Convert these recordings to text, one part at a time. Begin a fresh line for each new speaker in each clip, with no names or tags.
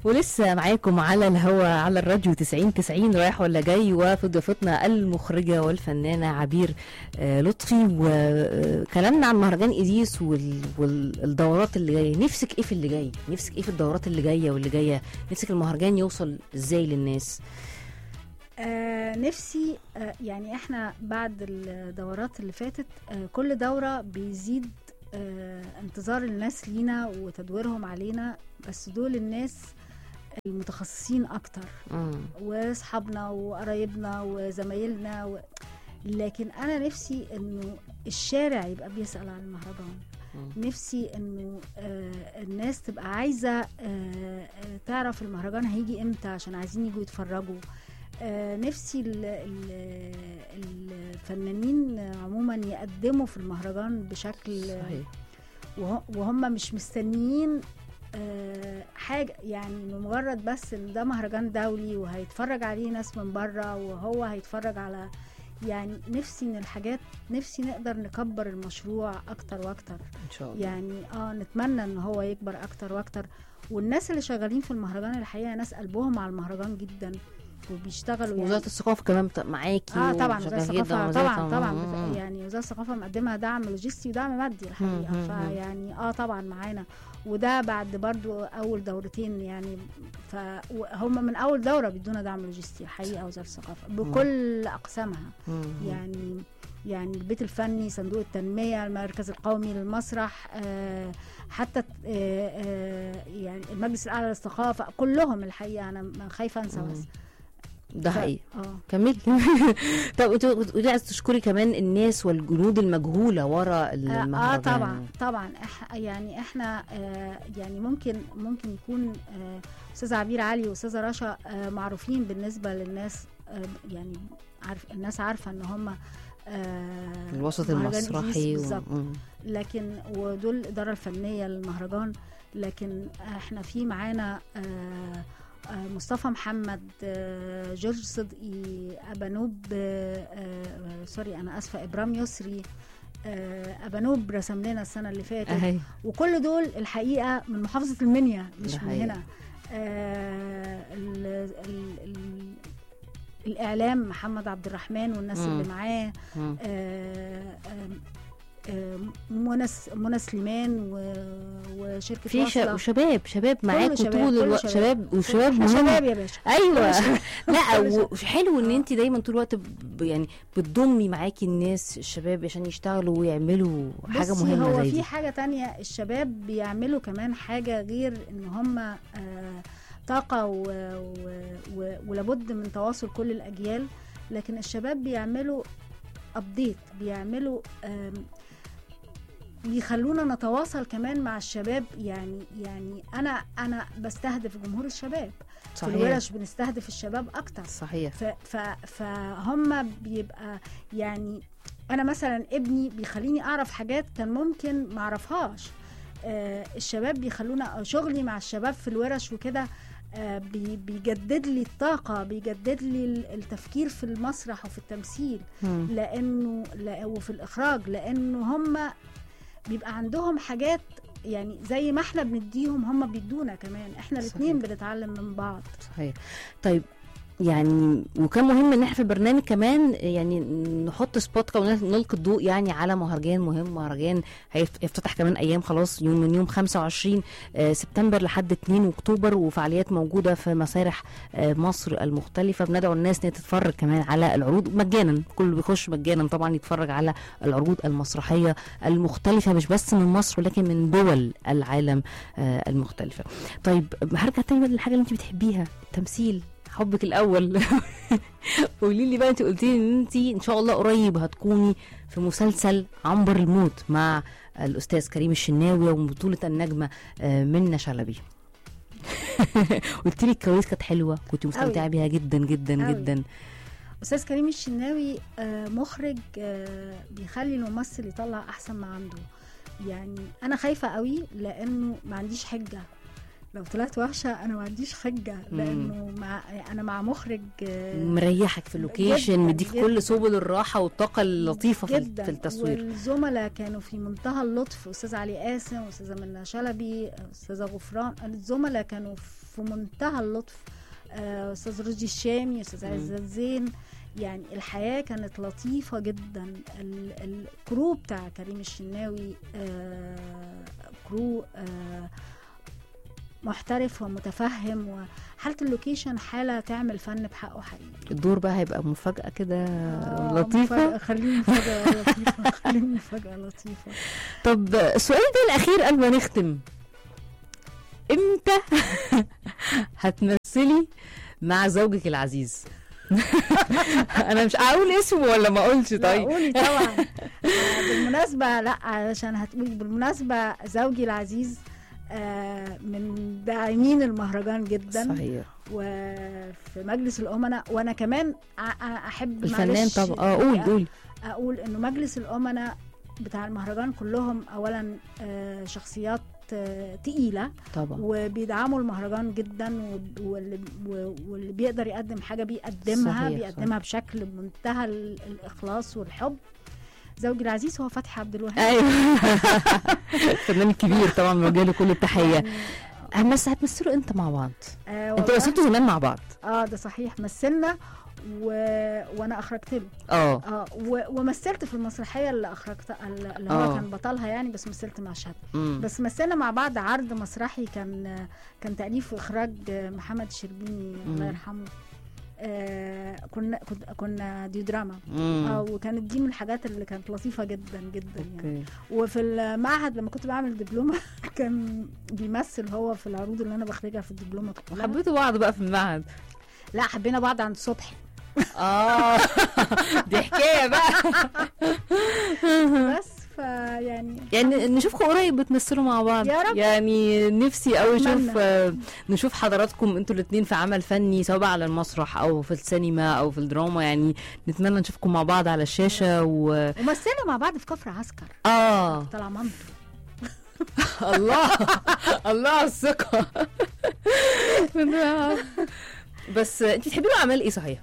ولسه معاكم على الهوا على الراديو 90 90 رايح ولا جاي وفي ضيفتنا المخرجه والفنانه عبير آه، لطفي وكلامنا عن مهرجان ايديس وال- والدورات اللي جايه نفسك ايه في اللي جاي نفسك ايه في الدورات اللي جايه واللي جايه نفسك المهرجان يوصل ازاي للناس
آه نفسي آه يعني احنا بعد الدورات اللي فاتت آه كل دورة بيزيد آه انتظار الناس لينا وتدويرهم علينا بس دول الناس المتخصصين اكتر
مم.
واصحابنا وقرايبنا وزمايلنا و... لكن انا نفسي انه الشارع يبقى بيسأل عن المهرجان
مم.
نفسي انه آه الناس تبقى عايزه آه آه تعرف المهرجان هيجي امتى عشان عايزين يجوا يتفرجوا آه نفسي ال- ال- الفنانين عموما يقدموا في المهرجان بشكل
صحيح
وه- وهم مش مستنيين آه، حاجة يعني إنه مجرد بس ان ده مهرجان دولي وهيتفرج عليه ناس من بره وهو هيتفرج على يعني نفسي ان الحاجات نفسي نقدر نكبر المشروع اكتر واكتر
ان شاء الله
يعني اه نتمنى ان هو يكبر اكتر واكتر والناس اللي شغالين في المهرجان الحقيقه ناس قلبهم على المهرجان جدا وبيشتغلوا يعني
وزاره الثقافه كمان بت- معاكي
اه طبعا
وشغالة
وزاره
جداً
الثقافه
وزارة-
طبعا طبعا
مم.
بت... يعني وزاره الثقافه مقدمه دعم لوجستي ودعم مادي الحقيقه
مم، مم،
فيعني اه طبعا معانا وده بعد برضو اول دورتين يعني فهم من اول دوره بيدونا دعم لوجستي الحقيقه وزاره الثقافه بكل اقسامها
مم.
يعني يعني البيت الفني صندوق التنمية المركز القومي للمسرح آه، حتى آه، آه، يعني المجلس الأعلى للثقافة كلهم الحقيقة أنا م- خايفة أنسى
مم.
بس
ده
ف-
حقيقي
اه
كملي طب انت بتقولي عايز تشكري كمان الناس والجنود المجهوله ورا
اه
المهرجان
طبعا طبعا إح يعني احنا آه يعني ممكن ممكن يكون آه استاذه عبير علي واستاذه رشا آه معروفين بالنسبه للناس آه يعني عارف الناس عارفه ان هم آه
الوسط
مهرجان
المسرحي
إيزيس
و...
بالظبط
مم.
لكن ودول الإدارة الفنية للمهرجان لكن احنا في معانا آه، آه، مصطفى محمد آه، جورج صدقي أبانوب آه، آه، سوري أنا آسفة إبرام يسري آه، أبانوب رسم لنا السنة اللي فاتت
اهي
وكل دول الحقيقة من محافظة المنيا مش
ده
من
حقيقي.
هنا آه ال ال ال الإعلام محمد عبد الرحمن والناس
مم.
اللي معاه
مم.
آه، آم، آم، منى س- منى سليمان و- وشركه
في شا...
واصلة.
وشباب شباب معاكوا
شباب،
طول
كله
الوقت
شباب.
شباب وشباب
احنا
مهم
شباب يا باشا
ايوه
كله
لا
كله شباب.
وحلو ان
آه.
انت دايما طول الوقت ب... يعني بتضمي معاكي الناس الشباب عشان يشتغلوا ويعملوا حاجه
بصي،
مهمه
هو
زي
في
دي
حاجه تانية الشباب بيعملوا كمان حاجه غير ان هم آه، طاقه و... و... و... ولابد من تواصل كل الاجيال لكن الشباب بيعملوا ابديت بيعملوا آم، بيخلونا نتواصل كمان مع الشباب يعني يعني انا انا بستهدف جمهور الشباب في
صحيح
الورش بنستهدف الشباب اكتر
صحيح
ف ف فهم بيبقى يعني انا مثلا ابني بيخليني اعرف حاجات كان ممكن ما اعرفهاش آه الشباب بيخلونا شغلي مع الشباب في الورش وكده آه بي بيجدد لي الطاقه بيجدد لي ال- التفكير في المسرح وفي التمثيل
مم.
لانه لا وفي الاخراج لانه هم بيبقى عندهم حاجات يعني زي ما احنا بنديهم هم بيدونا كمان احنا الاثنين
صحيح.
بنتعلم من بعض
صحيح طيب يعني وكان مهم ان احنا في البرنامج كمان يعني نحط سبوت كده ونلقي الضوء يعني على مهرجان مهم مهرجان هيف- هيفتتح كمان ايام خلاص يوم من يوم 25 آه، سبتمبر لحد 2 اكتوبر وفعاليات موجوده في مسارح آه، مصر المختلفه بندعو الناس ان هي تتفرج كمان على العروض مجانا كله بيخش مجانا طبعا يتفرج على العروض المسرحيه المختلفه مش بس من مصر ولكن من دول العالم آه، المختلفه طيب هرجع تاني بقى للحاجه اللي انت بتحبيها التمثيل حبك الاول قولي لي بقى انت قلتي لي ان انت ان شاء الله قريب هتكوني في مسلسل عنبر الموت مع الاستاذ كريم الشناوي وبطوله النجمه آه، منى شلبي قلت لي الكواليس كانت حلوه كنت مستمتعه
أوي.
بيها جدا جدا
أوي.
جدا
استاذ كريم الشناوي آه، مخرج آه، بيخلي الممثل يطلع احسن ما عنده يعني انا خايفه قوي لانه ما عنديش حجه لو طلعت وحشه انا ما عنديش حجه لانه مع انا مع مخرج آه،
مريحك في اللوكيشن
جداً،
مديك
جداً.
كل سبل الراحه والطاقه اللطيفه في
جدا
في التصوير
والزملاء كانوا في منتهى اللطف استاذ علي قاسم استاذه منى شلبي استاذه غفران الزملاء كانوا في منتهى اللطف آه، استاذ رشدي الشامي استاذ
مم.
عزت زين يعني الحياه كانت لطيفه جدا ال- الكرو بتاع كريم الشناوي آه، كرو آه، محترف ومتفهم وحاله اللوكيشن حاله تعمل فن بحقه حقيقي
الدور بقى هيبقى مفاجاه كده
آه،
لطيفه
مفاجأة- خليه مفاجاه لطيفه خليه مفاجاه لطيفه
طب السؤال ده الاخير قبل ما نختم امتى هتمثلي مع زوجك العزيز انا مش هقول اسمه ولا ما اقولش
لا
طيب
قولي طبعا آه، بالمناسبة لا علشان هتقولي بالمناسبة زوجي العزيز آه، من داعمين المهرجان جدا
صحيح
وفي مجلس الأمناء وأنا كمان أ- أ- أحب
الفنان
معلش
طبعا اه قول قول
أقول إنه مجلس الأمناء بتاع المهرجان كلهم أولا آه، شخصيات آه، تقيلة
طبعا
وبيدعموا المهرجان جدا و- واللي, و- واللي بيقدر يقدم حاجه بيقدمها
صحيح،
بيقدمها بشكل منتهى ال- الاخلاص والحب زوجي العزيز هو فتحي عبد الوهاب
ايوه الفنان الكبير طبعا بوجه له كل التحيه
يعني
هتمس هتمثلوا امتى مع بعض؟
آه
انتوا
والله-
مثلتوا زمان مع بعض
اه ده صحيح مثلنا و... وانا اخرجت له
اه
اه و... ومثلت في المسرحيه اللي اخرجتها اللي هو
آه.
كان بطلها يعني بس مثلت مع شهد
مم.
بس مثلنا مع بعض عرض مسرحي كان كان تأليف وإخراج محمد الشربيني الله
مم.
يرحمه آه كنا كنت- كنا دي دراما
مم.
اه وكانت دي من الحاجات اللي كانت لطيفه جدا جدا يعني
اوكي
وفي المعهد لما كنت بعمل دبلومه كان بيمثل هو في العروض اللي انا بخرجها في الدبلومه كلها
حبيتوا بعض بقى في المعهد
لا حبينا بعض عند صبحي
اه دي حكايه بقى
بس فيعني
يعني نشوفكم قريب بتمثلوا مع بعض
يا رب.
يعني نفسي قوي اشوف
أتمنى.
آه، نشوف حضراتكم انتوا الاثنين في عمل فني سواء بقى على المسرح او في السينما او في الدراما يعني نتمنى نشوفكم مع بعض على الشاشه و
ومثلنا مع بعض في كفر عسكر
اه
طلع مامته
الله الله على الثقه بس انت بتحبي له اعمال ايه صحيح؟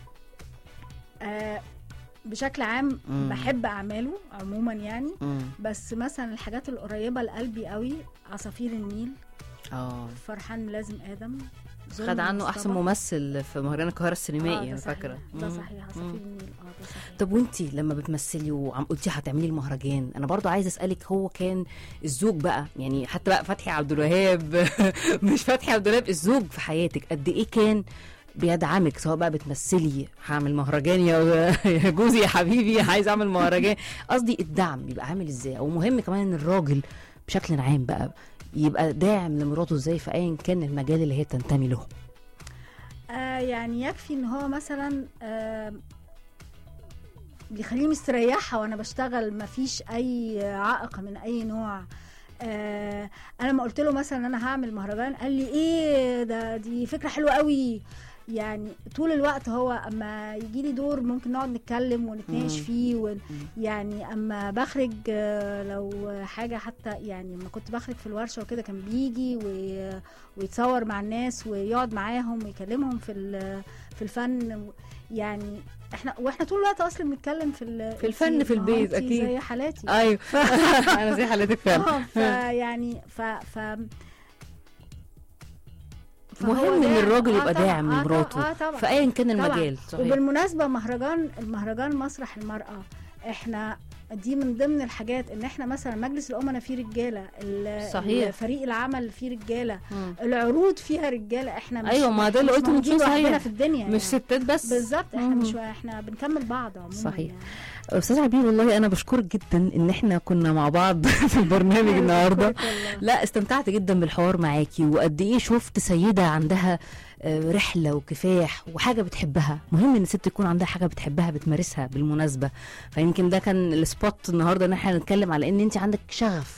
آه بشكل عام
مم.
بحب اعماله عموما يعني
مم.
بس مثلا الحاجات القريبه لقلبي قوي عصافير النيل
اه
فرحان ملازم ادم ظلم
خد عنه
المصطبة.
احسن ممثل في مهرجان القاهره
آه،
السينمائي
ده
انا
صحيح.
فاكره
ده
مم.
صحيح عصافير
مم.
النيل اه ده صحيح
طب وانتي لما بتمثلي وعم قلتي هتعملي المهرجان انا برضو عايزه اسالك هو كان الزوج بقى يعني حتى بقى فتحي عبد الوهاب مش فتحي عبد الوهاب الزوج في حياتك قد ايه كان بيدعمك سواء بقى بتمثلي هعمل مهرجان يا يا جوزي يا حبيبي عايز اعمل مهرجان قصدي الدعم بيبقى عامل ازاي او مهم كمان ان الراجل بشكل عام بقى يبقى داعم لمراته ازاي في ايا كان المجال اللي هي تنتمي له
آه يعني يكفي ان هو مثلا آه بيخليني مستريحه وانا بشتغل ما فيش اي عائق من اي نوع آه انا لما قلت له مثلا انا هعمل مهرجان قال لي ايه ده دي فكره حلوه قوي يعني طول الوقت هو اما يجي لي دور ممكن نقعد نتكلم ونتناقش
مم.
فيه ون يعني اما بخرج آه، لو حاجه حتى يعني لما كنت بخرج في الورشه وكده كان بيجي وي- ويتصور مع الناس ويقعد معاهم ويكلمهم في ال- في الفن يعني احنا واحنا طول الوقت اصلا بنتكلم في ال-
في الفن في
ما هو
البيت
انتي
أكيد.
زي حالاتي
ايوه انا زي حالتك فعلا
اه فيعني ف ف فهو
مهم ان
داعم.
الراجل
آه
يبقى
طبعاً،
داعم
آه
لمراته
طبعاً، اه طبعا
في ايا كان
طبعاً.
المجال صحيح
وبالمناسبه مهرجان المهرجان مسرح المراه احنا دي من ضمن الحاجات ان احنا مثلا مجلس الامناء فيه رجاله ال-
صحيح.
فريق العمل فيه رجاله
مم.
العروض فيها رجاله احنا مش
أيوة، ما ده اللي
مش
قلته من
موجودين
شوية صحيح.
لوحدنا في الدنيا
مش
يعني.
ستات بس
بالظبط احنا
مم.
مش احنا بنكمل بعض عموما
صحيح.
يعني.
استاذ عبير والله انا بشكرك جدا ان احنا كنا مع بعض في البرنامج النهارده
بشكرك والله.
لا استمتعت جدا بالحوار معاكي وقد ايه شفت سيده عندها آه، رحله وكفاح وحاجه بتحبها مهم ان الست يكون عندها حاجه بتحبها بتمارسها بالمناسبه فيمكن ده كان السبوت النهارده ان احنا نتكلم على ان انت عندك شغف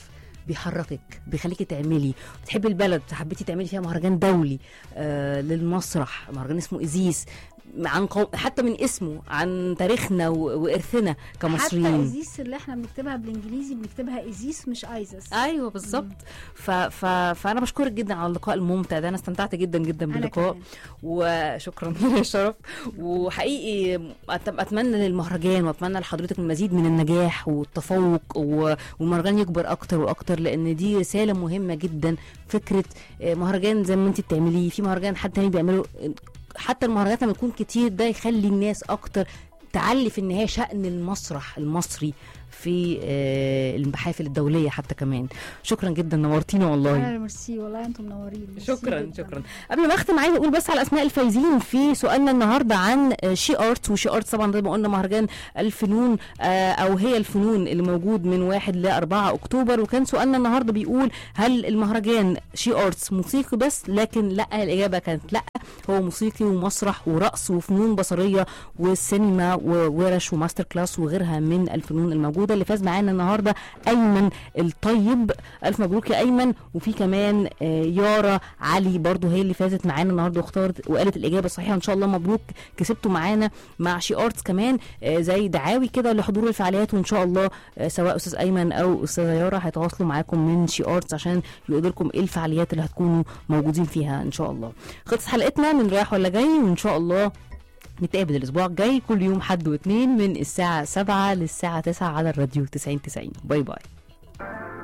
بيحركك بيخليكي تعملي بتحبي البلد حبيتي تعملي فيها مهرجان دولي آه للمسرح مهرجان اسمه ازيس عن قو... حتى من اسمه عن تاريخنا و... وارثنا
حتى
كمصريين
ازيس اللي احنا بنكتبها بالانجليزي بنكتبها ازيس مش ايزس
ايوه بالظبط ف... ف... فانا بشكرك جدا على اللقاء الممتع ده انا استمتعت جدا جدا
انا
باللقاء
كمان
وشكرا يا شرف وحقيقي أت- اتمنى للمهرجان واتمنى لحضرتك المزيد من النجاح والتفوق و- والمهرجان يكبر اكتر واكتر لان دي رساله مهمه جدا فكره آه، مهرجان زي ما انت بتعمليه في مهرجان حد تاني بيعمله حتى المهرجانات لما يكون كتير ده يخلي الناس اكتر تعلي في النهايه شأن المسرح المصري في آه، المحافل الدوليه حتى كمان شكرا جدا نورتينا والله
انا ميرسي والله انتم منورين ميرسي
شكرا
جداً.
شكرا قبل ما اختم عايزه اقول بس على اسماء الفايزين في سؤالنا النهارده عن شي ارت وشي ارت طبعا زي ما قلنا مهرجان الفنون آه، او هي الفنون اللي موجود من 1 ل 4 اكتوبر وكان سؤالنا النهارده بيقول هل المهرجان شي ارتس موسيقي بس لكن لا الاجابه كانت لا هو موسيقي ومسرح ورقص وفنون بصريه وسينما وورش وماستر كلاس وغيرها من الفنون الموجوده اللي فاز معانا النهارده ايمن الطيب الف مبروك يا ايمن وفي كمان آه، يارا علي برضو هي اللي فازت معانا النهارده واختارت وقالت الاجابه الصحيحه ان شاء الله مبروك كسبتوا معانا مع شي ارتس كمان آه، زي دعاوي كده لحضور الفعاليات وان شاء الله آه، سواء استاذ ايمن او استاذه يارا هيتواصلوا معاكم من شي ارتس عشان يقولوا لكم ايه الفعاليات اللي هتكونوا موجودين فيها ان شاء الله خلصت حلقتنا من رايح ولا جاي وان شاء الله نتقابل الاسبوع الجاي كل يوم حد واثنين من الساعه 7 للساعه 9 على الراديو 90 90 باي باي